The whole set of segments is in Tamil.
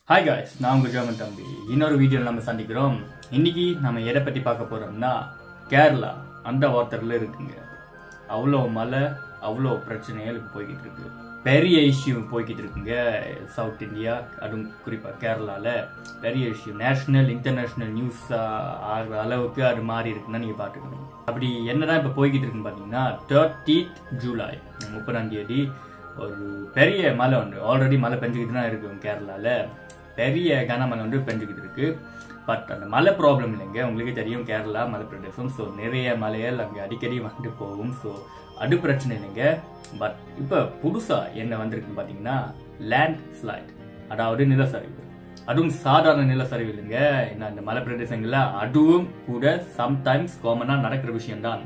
ஹாய் காய்ஸ் நான் உங்கள் ஜெர்மன் தம்பி இன்னொரு வீடியோவில் நம்ம சந்திக்கிறோம் இன்னைக்கு நம்ம எதை பற்றி பார்க்க போகிறோம்னா கேரளா அந்த வாட்டரில் இருக்குங்க அவ்வளோ மழை அவ்வளோ பிரச்சனைகள் இப்போ போய்கிட்டு இருக்கு பெரிய இஷ்யூ போய்கிட்டு இருக்குங்க சவுத் இந்தியா அதுவும் குறிப்பாக கேரளாவில் பெரிய இஷ்யூ நேஷனல் இன்டர்நேஷ்னல் நியூஸ் ஆகிற அளவுக்கு அது மாறி இருக்குன்னு நீங்கள் பார்த்துக்கணும் அப்படி என்னதான் இப்போ போய்கிட்டு இருக்குன்னு பார்த்தீங்கன்னா தேர்ட்டீத் ஜூலை முப்பதாம் தேதி ஒரு பெரிய மழை உண்டு ஆல்ரெடி மழை பெஞ்சுக்கிட்டு தான் இருக்கு கேரளாவில் பெரிய கனமழை வந்து பெஞ்சுக்கிட்டு இருக்கு பட் அந்த மழை ப்ராப்ளம் இல்லைங்க உங்களுக்கு தெரியும் கேரளா மலை பிரதேசம் ஸோ நிறைய மலைகள் அங்கே அடிக்கடி வந்துட்டு போகும் ஸோ அது பிரச்சனை இல்லைங்க பட் இப்போ புதுசாக என்ன வந்திருக்குன்னு பார்த்தீங்கன்னா லேண்ட் ஸ்லைட் அதாவது நிலச்சரிவு அதுவும் சாதாரண நிலச்சரிவு இல்லைங்க என்ன இந்த மலை பிரதேசங்களில் அதுவும் கூட சம்டைம்ஸ் காமனாக நடக்கிற விஷயம்தான்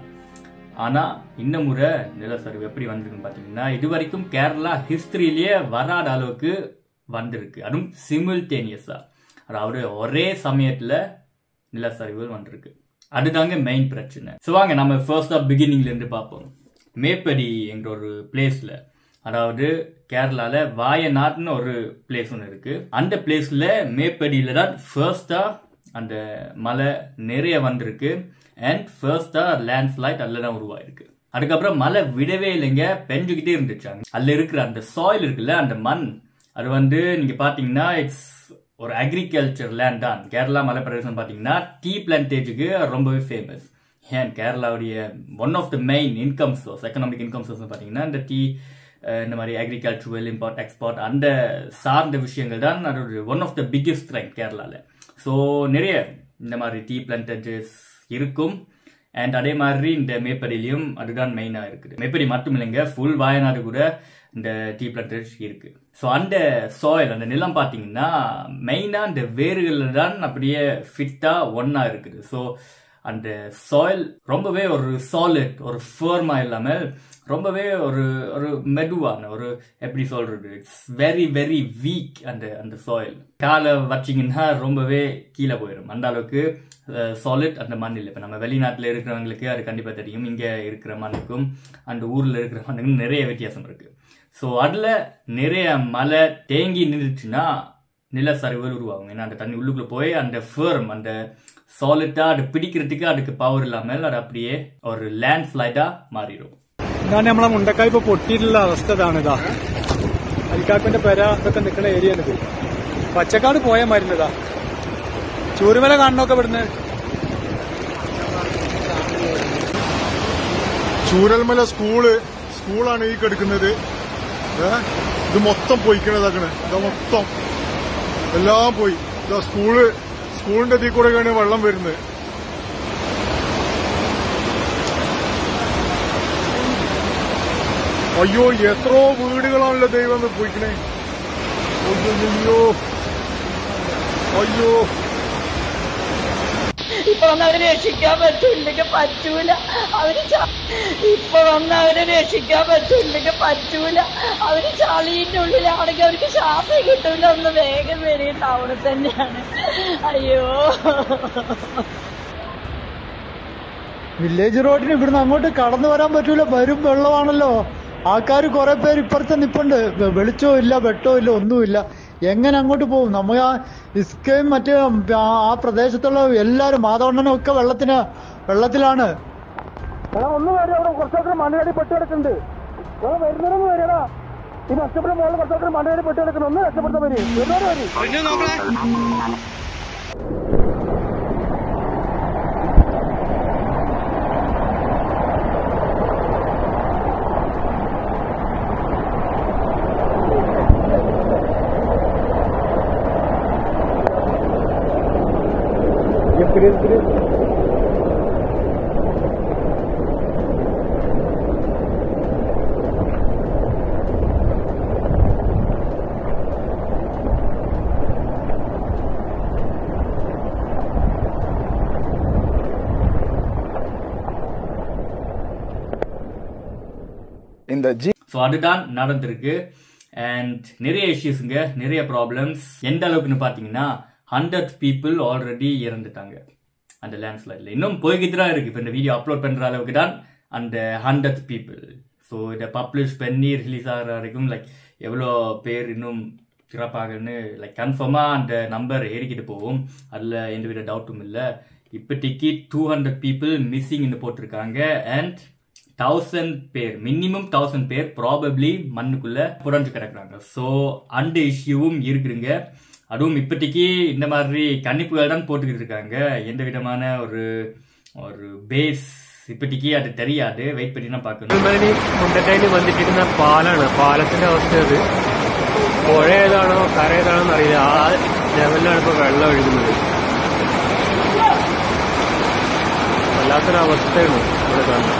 ஆனா இந்த முறை நிலச்சரிவு எப்படி வந்திருக்குன்னு பாத்தீங்கன்னா இது வரைக்கும் கேரளா ஹிஸ்டரியிலேயே வராத அளவுக்கு வந்திருக்கு அதுவும் சிமில்டேனியஸா அதாவது ஒரே சமயத்துல நிலச்சரிவுகள் வந்திருக்கு அதுதாங்க மெயின் பிரச்சனை ஸோ வாங்க நம்ம ஃபர்ஸ்ட் ஆஃப் பிகினிங்ல இருந்து பார்ப்போம் மேப்படி என்ற ஒரு பிளேஸ்ல அதாவது கேரளால வாயநாட்னு ஒரு பிளேஸ் ஒன்று இருக்கு அந்த பிளேஸ்ல மேப்படியில தான் ஃபர்ஸ்டா அந்த மழை நிறைய வந்திருக்கு அண்ட் ஃபர்ஸ்டா லேண்ட்ஸ்லைட் அதில் தான் உருவாயிருக்கு அதுக்கப்புறம் மழை விடவே இல்லைங்க பெஞ்சுக்கிட்டே இருந்துச்சாங்க அதில் இருக்கிற அந்த சாயில் இருக்குல்ல அந்த மண் அது வந்து நீங்க பாத்தீங்கன்னா இட்ஸ் ஒரு அக்ரிகல்ச்சர் லேண்ட் தான் கேரளா மலை பிரதேசம் பாத்தீங்கன்னா டீ பிளான்டேஜுக்கு ரொம்பவே ஃபேமஸ் ஏன் கேரளாவுடைய one of the main income source economic income source பாத்தீங்கன்னா இந்த டீ இந்த மாதிரி அக்ரிகல்ச்சுரல் இம்போர்ட் எக்ஸ்போர்ட் அந்த சார்ந்த விஷயங்கள் தான் அதோட one of the biggest strength கேரளாவில் ஸோ நிறைய இந்த மாதிரி டீ பிளான்டேஜஸ் இருக்கும் அண்ட் அதே மாதிரி இந்த மேப்படிலையும் அதுதான் மெயினாக இருக்குது மேப்படி மட்டும் இல்லைங்க ஃபுல் வாயநாடு கூட இந்த டீ பிளான்டேஜ் இருக்கு ஸோ அந்த சாயில் அந்த நிலம் பார்த்தீங்கன்னா மெயினாக இந்த வேர்கள் தான் அப்படியே ஃபிட்டாக ஒன்றா இருக்குது ஸோ அந்த சாயில் ரொம்பவே ஒரு சாலிட் ஒரு ஃபேர்மா இல்லாமல் ரொம்பவே ஒரு ஒரு மெதுவான ஒரு எப்படி சொல்றது இட்ஸ் வெரி வெரி வீக் அந்த அந்த சாயில் காலை வச்சிங்கன்னா ரொம்பவே கீழே போயிடும் அந்த அளவுக்கு சாலிட் அந்த மண் இல்லை இப்போ நம்ம வெளிநாட்டில் இருக்கிறவங்களுக்கு அது கண்டிப்பாக தெரியும் இங்கே இருக்கிற மண்ணுக்கும் அந்த ஊரில் இருக்கிற மண்ணுக்கும் நிறைய வித்தியாசம் இருக்கு ஸோ அதில் நிறைய மழை தேங்கி நின்றுச்சுன்னா நிலச்சரிவுகள் உருவாகும் ஏன்னா அந்த தண்ணி உள்ளுக்குள்ள போய் அந்த ஃபேர்ம் அந்த சாலிட்டா அது பிடிக்கிறதுக்கு அதுக்கு பவர் இல்லாமல் அது அப்படியே ஒரு லேண்ட் ஸ்லைடா மாறிடும் ഇതാണ് നമ്മളെ മുണ്ടക്കായ് ഇപ്പൊ പൊട്ടിയിട്ടുള്ള അവസ്ഥ ഇതാണ് ഇതാ അരിക്കാപ്പിന്റെ പെര ഇതൊക്കെ നിൽക്കുന്ന ഏരിയ ഇത് പച്ചക്കാട് പോയ മരുന്നതാ ചൂരുമല കാണണമൊക്കെ ഇവിടുന്ന് ചൂരൽമല സ്കൂള് സ്കൂളാണ് ഈ കിടക്കുന്നത് ഏ? ഇത് മൊത്തം പോയിക്കണതാക്കണ് ഇത് മൊത്തം എല്ലാം പോയി ഇതാ സ്കൂള് സ്കൂളിന്റെ ഇതിൽ കൂടെയാണ് വെള്ളം വരുന്നത് അയ്യോ എത്രയോ വീടുകളാണല്ലോ ദൈവം പോയിക്കണേ അയ്യോ അയ്യോ ഇപ്പൊ വന്ന് അവരെ രക്ഷിക്കാൻ പറ്റൂല്ലെങ്കിൽ പറ്റൂല അവര് ച- ഇപ്പൊ വന്ന് അവരെ രക്ഷിക്കാൻ പറ്റൂല്ലെങ്കിൽ പറ്റൂല അവര് ചളിന്റെ ഉള്ളിലാണെങ്കിൽ അവർക്ക് ശ്വാസം കിട്ടൂല ഒന്ന് വേഗം വരിക ടൗണിൽ തന്നെയാണ് അയ്യോ വില്ലേജ് റോഡിന് ഇവിടുന്ന് അങ്ങോട്ട് കടന്നു വരാൻ പറ്റൂല വരും വെള്ളമാണല്ലോ ആൾക്കാർ കുറെ പേര് ഇപ്പുറത്ത് നിപ്പുണ്ട് വെ- വെളിച്ചവും ഇല്ല വെട്ടവും ഇല്ല ഒന്നുമില്ല എങ്ങനെ അങ്ങോട്ട് പോകും നമ്മൾ ആ ഇസ്കയും മറ്റേ ആ ആ പ്രദേശത്തുള്ള എല്ലാരും മാതവണ്ണനും ഒക്കെ വെള്ളത്തിന് വെള്ളത്തിലാണ് ഒന്ന് വരും അവിടെ കുറച്ചൊക്കെ മണ്ണിനടി പെട്ട് കിടക്കുന്നുണ്ട് വരുന്നവരൊന്നും വരികടാ ഈ നഷ്ടപ്പെട്ട മോളിൽ കുറച്ചൊക്കെ മണ്ണിനടി പെട്ട് കിടക്കുന്നു ഒന്ന് രക്ഷപ്പെടുത്താൻ വരും വരുന്നവര് വരും இந்த ஜி ஸோ அதுதான் நடந்திருக்கு அண்ட் நிறைய இஷ்யூஸுங்க நிறைய ப்ராப்ளம்ஸ் எந்த அளவுக்குன்னு பார்த்தீங்கன்னா ஹண்ட்ரட் பீப்புள் ஆல்ரெடி இறந்துட்டாங்க அந்த லேண்ட்ஸ்லைடில் இன்னும் போய்கிட்டு தான் இருக்கு இப்போ இந்த வீடியோ அப்லோட் பண்ணுற அளவுக்கு தான் அந்த ஹண்ட்ரட் பீப்புள் ஸோ இதை பப்ளிஷ் பண்ணி ரிலீஸ் ஆகிற வரைக்கும் லைக் எவ்வளோ பேர் இன்னும் சிறப்பாகன்னு லைக் கன்ஃபார்மாக அந்த நம்பர் ஏறிக்கிட்டு போகும் அதில் எந்தவித டவுட்டும் இல்லை இப்போதைக்கு டூ ஹண்ட்ரட் பீப்புள் மிஸ்ஸிங்னு போட்டிருக்காங்க அண்ட் தௌசண்ட் பேர் மினிமம் தௌசண்ட் பேர் ப்ராபப்ளி மண்ணுக்குள்ள புரஞ்சு கிடக்குறாங்க ஸோ அந்த இஷ்யூவும் இருக்குதுங்க அதுவும் இப்போதைக்கு இந்த மாதிரி கணிப்புகள் தான் போட்டுக்கிட்டு இருக்காங்க எந்த விதமான ஒரு ஒரு பேஸ் இப்போதைக்கு அது தெரியாது വെയിറ്റ് பண்ணி தான் பார்க்கணும் ചൂടുമലനി മുണ്ടക്കയിൽ വന്നിട്ടിരുന്ന പാലാണ് പാലത്തിന്റെ അവസ്ഥ അത് പുഴ ഏതാണോ കര ഏതാണോ എന്നറിയില്ല ആ ലെവലിലാണ് ഇപ്പൊ വെള്ളം ഒഴുകുന്നത് വല്ലാത്തൊരു അവസ്ഥയാണ് ഇവിടെ കാണുന്നത്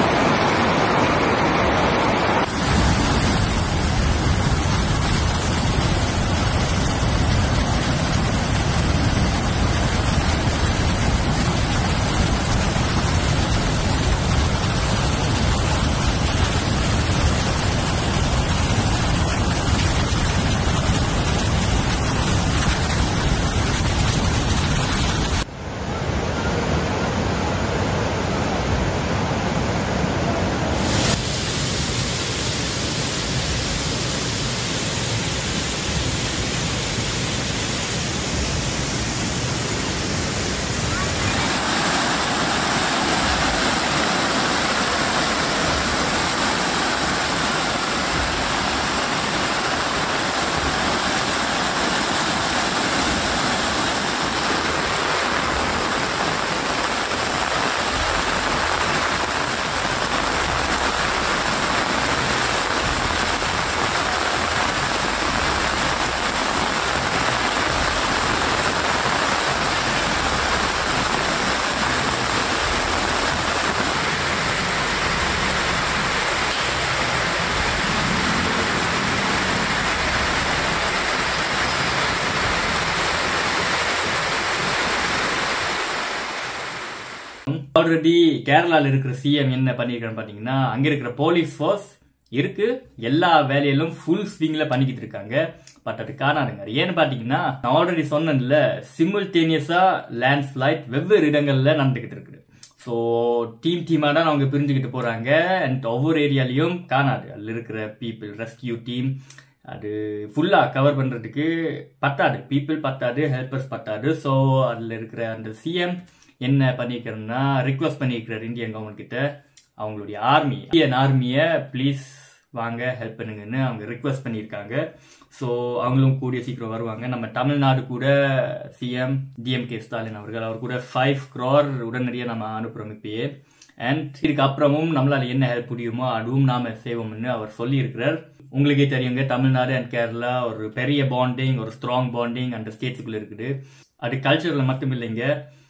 ஆல்ரெடி கேரளால இருக்கிற சிஎம் என்ன பண்ணியிருக்கான்னு பாத்தீங்கன்னா அங்க இருக்கிற போலீஸ் ஃபோர்ஸ் இருக்கு எல்லா வேலையிலும் ஃபுல் ஸ்விங்ல பண்ணிக்கிட்டு இருக்காங்க பட் அது காணாதுங்க அது ஏன்னு பாத்தீங்கன்னா நான் ஆல்ரெடி சொன்னேன்ல சிமுல்டேனியஸா லேண்ட் ஸ்லைட் வெவ்வேறு இடங்கள்ல நடந்துகிட்டு இருக்குது ஸோ டீம் டீமாக தான் அவங்க பிரிஞ்சுக்கிட்டு போறாங்க அண்ட் ஒவ்வொரு ஏரியாலையும் காணாது அதில் இருக்கிற பீப்புள் ரெஸ்கியூ டீம் அது ஃபுல்லாக கவர் பண்ணுறதுக்கு பத்தாது பீப்புள் பத்தாது ஹெல்பர்ஸ் பத்தாது ஸோ அதில் இருக்கிற அந்த சிஎம் என்ன பண்ணியிருக்கிறேன்னா ரிக்வஸ்ட் பண்ணியிருக்கிறார் இந்தியன் கவர்மெண்ட் கிட்ட அவங்களுடைய ஆர்மி இந்தியன் ஆர்மியை ப்ளீஸ் வாங்க ஹெல்ப் பண்ணுங்கன்னு அவங்க ரிக்வஸ்ட் பண்ணியிருக்காங்க ஸோ அவங்களும் கூடிய சீக்கிரம் வருவாங்க நம்ம தமிழ்நாடு கூட சிஎம் டிஎம்கே ஸ்டாலின் அவர்கள் அவர் கூட ஃபைவ் க்ரோர் உடனடியாக நம்ம அனுப்புகிறோம் இப்பயே அண்ட் இதுக்கு அப்புறமும் நம்மளால என்ன ஹெல்ப் முடியுமோ அதுவும் நாம செய்வோம்னு அவர் சொல்லியிருக்கிறார் உங்களுக்கே தெரியுங்க தமிழ்நாடு அண்ட் கேரளா ஒரு பெரிய பாண்டிங் ஒரு ஸ்ட்ராங் பாண்டிங் அந்த ஸ்டேட்ஸுக்குள்ள இருக்குது அது கல்ச்சரில் மட்டும் இல்லைங்க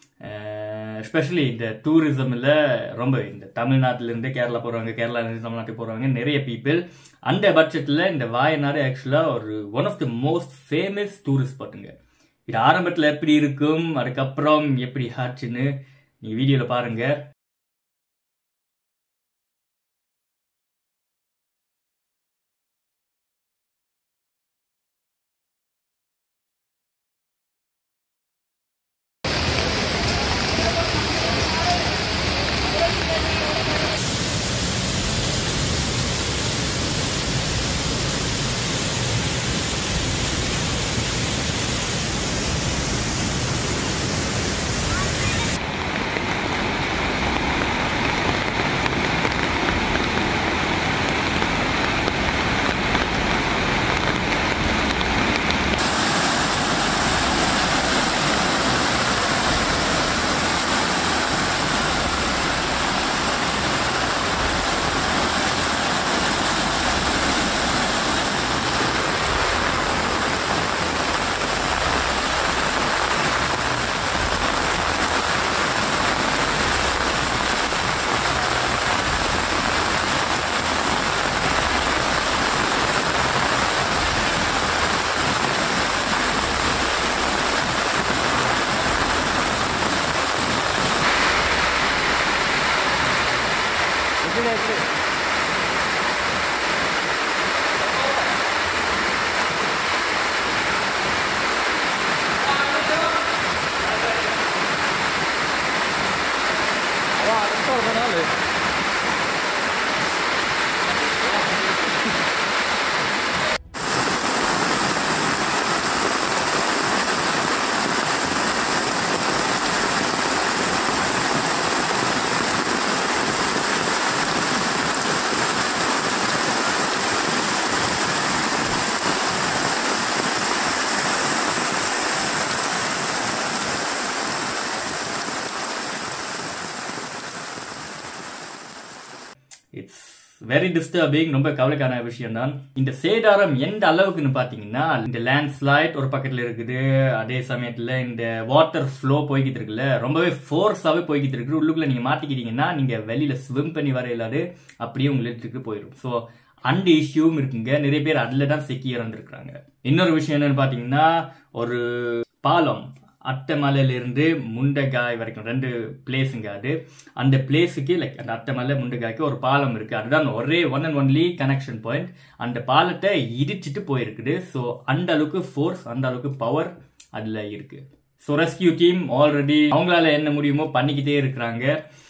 எஸ்பெஷலி இந்த டூரிசமில் ரொம்ப இந்த தமிழ்நாட்டிலேருந்து கேரளா போகிறவங்க கேரளாலேருந்து தமிழ்நாட்டுக்கு போகிறவங்க நிறைய பீப்புள் அந்த பட்ஜெட்டில் இந்த வாயநாடு ஆக்சுவலாக ஒரு one of the most famous tourist ஸ்பாட்டுங்க இது ஆரம்பத்தில் எப்படி இருக்கும் அதுக்கப்புறம் எப்படி ஆச்சுன்னு நீங்கள் வீடியோவில் பாருங்கள் வெரி டிஸ்டர்பிங் ரொம்ப கவலைக்கான விஷயம் தான் இந்த சேதாரம் எந்த அளவுக்குன்னு பாத்தீங்கன்னா இந்த லேண்ட் ஸ்லைட் ஒரு பக்கத்துல இருக்குது அதே சமயத்துல இந்த வாட்டர் ஃப்ளோ போய்கிட்டு இருக்குல்ல ரொம்பவே ஃபோர்ஸாவே போய்கிட்டு இருக்கு உள்ளுக்குள்ள நீங்க மாட்டிக்கிட்டீங்கன்னா நீங்க வெளியில ஸ்விம் பண்ணி வர இல்லாது அப்படியே உங்க இழுத்துட்டு போயிடும் ஸோ அந்த இஷ்யூவும் இருக்குங்க நிறைய பேர் அதில் தான் சிக்கி இறந்துருக்குறாங்க இன்னொரு விஷயம் என்னன்னு பாத்தீங்கன்னா ஒரு பாலம் அட்டமலையில இருந்து முண்டகாய் வரைக்கும் ரெண்டு பிளேஸுங்க அது அந்த பிளேஸுக்கு லைக் அந்த அட்டமலை முண்டகாய்க்கு ஒரு பாலம் இருக்கு அதுதான் ஒரே one and only connection point அந்த பாலத்தை இடிச்சிட்டு போயிருக்குது ஸோ அந்த அளவுக்கு ஃபோர்ஸ் அந்த அளவுக்கு பவர் அதுல இருக்கு ஸோ ரெஸ்கியூ டீம் ஆல்ரெடி அவங்களால என்ன முடியுமோ பண்ணிக்கிட்டே இருக்கிறாங்க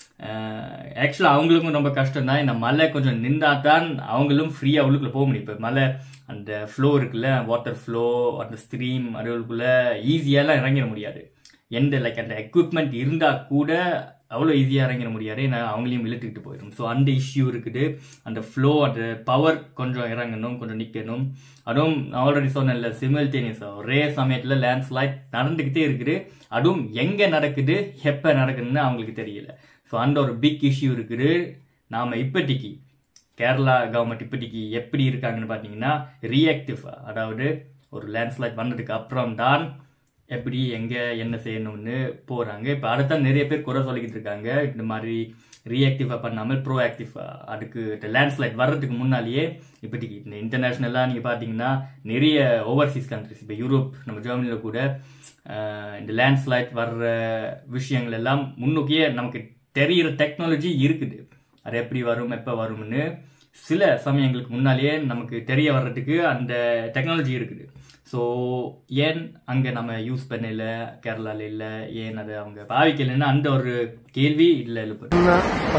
ஆக்சுவலாக அவங்களுக்கும் ரொம்ப கஷ்டம் தான் இந்த மழை கொஞ்சம் நின்றா தான் அவங்களும் ஃப்ரீயாக உள்ளுக்குள்ள போக முடியும் இப்போ மழை அந்த ஃப்ளோ இருக்குல்ல வாட்டர் ஃப்ளோ அந்த ஸ்ட்ரீம் அதுக்குள்ள ஈஸியாலாம் இறங்கிட முடியாது எந்த லைக் அந்த எக்யூப்மெண்ட் இருந்தால் கூட அவ்வளோ ஈஸியாக இறங்கிட முடியாது ஏன்னா அவங்களையும் இழுத்துக்கிட்டு போயிடும் ஸோ அந்த இஷ்யூ இருக்குது அந்த ஃப்ளோ அந்த பவர் கொஞ்சம் இறங்கணும் கொஞ்சம் நிற்கணும் அதுவும் ஆல்ரெடி சொன்னேன்ல சிமில்டேனியஸ் ஒரே சமயத்தில் லேண்ட்ஸ்லைட் நடந்துக்கிட்டே இருக்குது அதுவும் எங்கே நடக்குது எப்போ நடக்குதுன்னு அவங்களுக்கு தெரியல ஸோ அந்த ஒரு பிக் இஷ்யூ இருக்குது நாம் இப்போதைக்கு கேரளா கவர்மெண்ட் இப்போதைக்கு எப்படி இருக்காங்கன்னு பார்த்தீங்கன்னா ரியாக்டிவ் அதாவது ஒரு லேண்ட்ஸ்லைட் வந்ததுக்கு அப்புறம் தான் எப்படி எங்கே என்ன செய்யணும்னு போகிறாங்க இப்போ அடுத்தான் நிறைய பேர் குறை சொல்லிக்கிட்டு இருக்காங்க இந்த மாதிரி ரியாக்டிவாக பண்ணாமல் ப்ரோ ஆக்டிவாக அதுக்கு இந்த லேண்ட்ஸ்லைட் வர்றதுக்கு முன்னாலேயே இப்போதைக்கு இந்த இன்டர்நேஷ்னலாக நீங்கள் பார்த்தீங்கன்னா நிறைய ஓவர்சீஸ் கண்ட்ரிஸ் இப்போ யூரோப் நம்ம ஜெர்மனியில் கூட அஹ், இந்த லேண்ட்ஸ்லைட் வர்ற விஷயங்கள் எல்லாம் முன்னுக்கியே நமக்கு தெரிகிற டெக்னாலஜி இருக்குது அது எப்படி வரும் எப்போ வரும்னு சில சமயங்களுக்கு முன்னாலேயே நமக்கு தெரிய வர்றதுக்கு அந்த டெக்னாலஜி இருக்குது ஸோ ஏன் அங்கே நம்ம யூஸ் பண்ணல கேரளால இல்லை ஏன் அதை அவங்க பாவிக்கலைன்னா அந்த ഒരു കേൾവി ഇല്ല എളുപ്പം എന്ന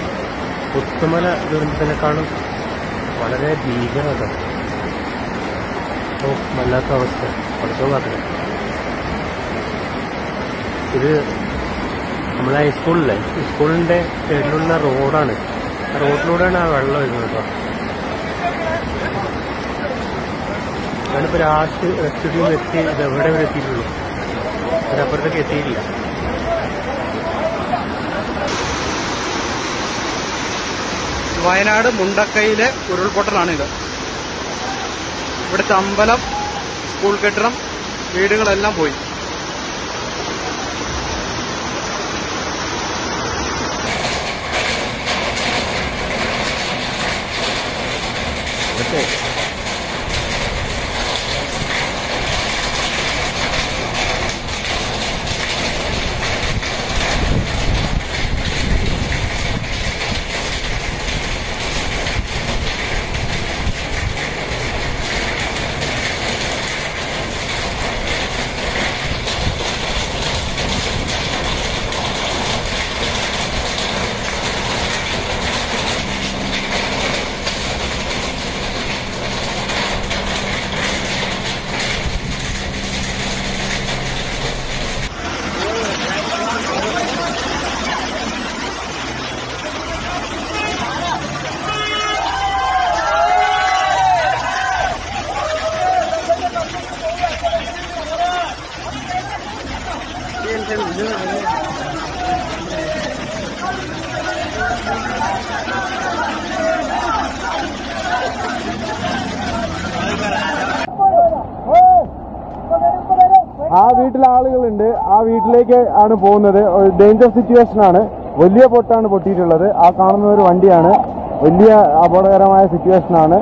പുത്തുമല ദുരന്തത്തിനേക്കാളും വളരെ ഭീകരത ഓ വല്ലാത്ത അവസ്ഥ പഠിച്ചോ കാത്തില്ല ഇത് നമ്മളെ ഹൈസ്കൂളിലെ സ്കൂളിന്റെ സൈഡിലുള്ള റോഡാണ് ആ റോഡിലൂടെയാണ് ആ വെള്ളം വരുന്നത് കേട്ടോ ഞാനിപ്പോ ലാസ്റ്റ് റെസ്റ്റ് ടീം എത്തി ഇത് എവിടെ വരെ എത്തിയിട്ടുള്ളൂ അതിനപ്പുറത്തേക്ക് എത്തിയിട്ടില്ല വയനാട് മുണ്ടക്കയിലെ ഉരുൾപൊട്ടലാണിത് ഇവിടുത്തെ അമ്പലം സ്കൂൾ കെട്ടിടം വീടുകളെല്ലാം പോയി ആ വീട്ടിലെ ആളുകളുണ്ട് ആ വീട്ടിലേക്ക് ആണ് പോകുന്നത് ഒരു ഡേഞ്ചർ സിറ്റുവേഷൻ ആണ് വലിയ പൊട്ടാണ് പൊട്ടിയിട്ടുള്ളത് ആ കാണുന്ന ഒരു വണ്ടിയാണ് വലിയ അപകടകരമായ സിറ്റുവേഷൻ ആണ്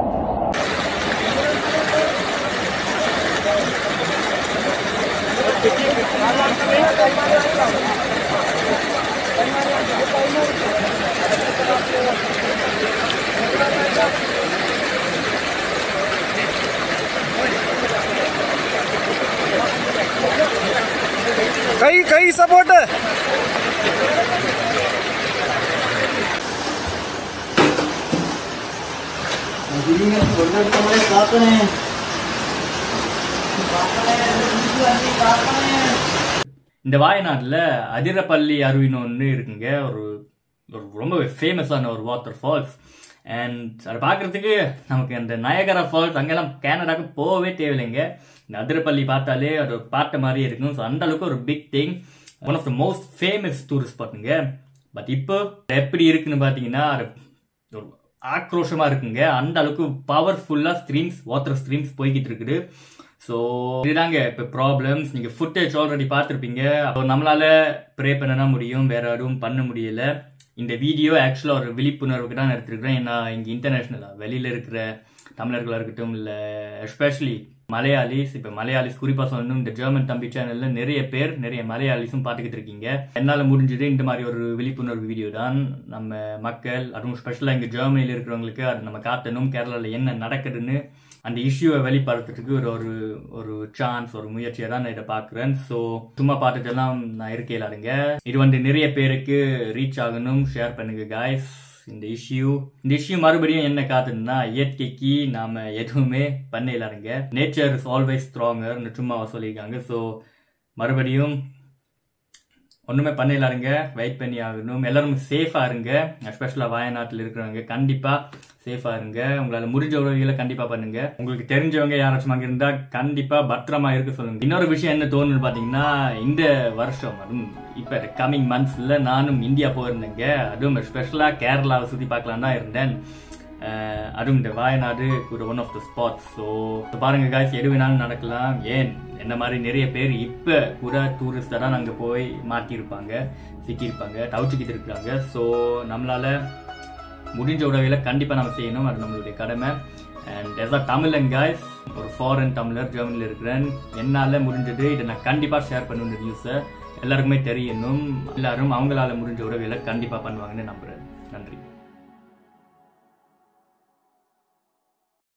കൈ കൈ സപ്പോർട്ട് இந்த வாயநாட்டில் அதிரப்பள்ளி அருவின்னு ஒன்று இருக்குங்க ஒரு ஒரு ரொம்ப ஃபேமஸான ஒரு வாட்டர் ஃபால்ஸ் அண்ட் அதை பார்க்கறதுக்கு நமக்கு அந்த நயகரா ஃபால்ஸ் அங்கெல்லாம் கேனடாக்கு போகவே தேவையில்லைங்க இந்த அதிரப்பள்ளி பார்த்தாலே அது ஒரு பாட்ட மாதிரியே இருக்கும் ஸோ அந்த அளவுக்கு ஒரு big thing one of the most famous tourist ஸ்பாட்டுங்க பட் இப்போ எப்படி இருக்குன்னு பார்த்தீங்கன்னா அது ஒரு ஆக்ரோஷமா இருக்குங்க அந்த அளவுக்கு பவர்ஃபுல்லா ஸ்ட்ரீம்ஸ் வாட்டர் ஸ்ட்ரீம்ஸ் போய்கிட்டு இருக்குது ஸோ இதுதாங்க இப்போ ப்ராப்ளம்ஸ் நீங்கள் ஃபுட்டேஜ் ஆல்ரெடி பார்த்துருப்பீங்க அப்போ நம்மளால ப்ரே பண்ணனா முடியும் வேற யாரும் பண்ண முடியல இந்த வீடியோ ஆக்சுவலாக ஒரு விழிப்புணர்வுக்கு தான் எடுத்துருக்கிறேன் ஏன்னா இங்கே இன்டர்நேஷ்னலாக வெளியில் இருக்கிற தமிழர்களாக இருக்கட்டும் இல்லை எஸ்பெஷலி மலையாளிஸ் இப்போ மலையாளிஸ் குறிப்பாக சொல்லணும் இந்த ஜெர்மன் தம்பி சேனலில் நிறைய பேர் நிறைய மலையாளிஸும் பார்த்துக்கிட்டு இருக்கீங்க என்னால் முடிஞ்சது இந்த மாதிரி ஒரு விழிப்புணர்வு வீடியோ தான் நம்ம மக்கள் அதுவும் ஸ்பெஷலாக இங்கே ஜெர்மனியில் இருக்கிறவங்களுக்கு அது நம்ம காட்டணும் கேரளாவில் என்ன நடக்குதுன்னு அந்த இஷ்யூவை வெளிப்படுத்துறதுக்கு ஒரு ஒரு ஒரு சான்ஸ் ஒரு முயற்சியை தான் நான் இதை பார்க்குறேன் ஸோ சும்மா பார்த்துட்டெல்லாம் நான் இருக்கையிலாருங்க இது வந்து நிறைய பேருக்கு ரீச் ஆகணும் ஷேர் பண்ணுங்க காய்ஸ் இந்த இஷ்யூ இந்த இஷ்யூ மறுபடியும் என்ன காத்துன்னா இயற்கைக்கு நாம எதுவுமே பண்ண இல்லாருங்க நேச்சர் இஸ் ஆல்வேஸ் ஸ்ட்ராங்கர்னு சும்மா சொல்லியிருக்காங்க ஸோ மறுபடியும் ஒன்றுமே பண்ண இல்லாருங்க வெயிட் பண்ணி ஆகணும் எல்லாரும் சேஃபாக இருங்க எஸ்பெஷலாக வயநாட்டில் இருக்கிறவங்க கண்டிப்பாக சேஃபாக இருங்க உங்களால் முடிஞ்ச உதவிகளை கண்டிப்பாக பண்ணுங்க உங்களுக்கு தெரிஞ்சவங்க யாராச்சும் அங்கே இருந்தால் கண்டிப்பாக பத்திரமா இருக்க சொல்லுங்க இன்னொரு விஷயம் என்ன தோணுன்னு பார்த்தீங்கன்னா இந்த வருஷம் அதுவும் இப்போ கம்மிங் மந்த்ஸில் நானும் இந்தியா போயிருந்தேங்க அதுவும் ஸ்பெஷலாக கேரளாவை சுற்றி பார்க்கலாம் தான் இருந்தேன் அஹ் அதுவும் இந்த வயநாடு ஒரு one of the spots so பாருங்க காய்ஸ் எது வேணாலும் நடக்கலாம் ஏன் என்ன மாதிரி நிறைய பேர் இப்போ கூட டூரிஸ்டாக தான் அங்கே போய் மாட்டியிருப்பாங்க சிக்கியிருப்பாங்க தவிச்சுக்கிட்டு இருக்காங்க ஸோ நம்மளால முடிஞ்ச உதவியில கண்டிப்பாக நம்ம செய்யணும் அது நம்மளுடைய கடமை அண்ட் எஸ் அ தமிழன் காய்ஸ் ஒரு ஃபாரின் தமிழர் ஜெர்மனியில் இருக்கிறேன் என்னால் முடிஞ்சது இதை நான் கண்டிப்பாக ஷேர் பண்ணுவேன் இந்த நியூஸை எல்லாருக்குமே தெரியணும் எல்லாரும் அவங்களால முடிஞ்ச உதவியில கண்டிப்பாக பண்ணுவாங்கன்னு நம்புறேன் நன்றி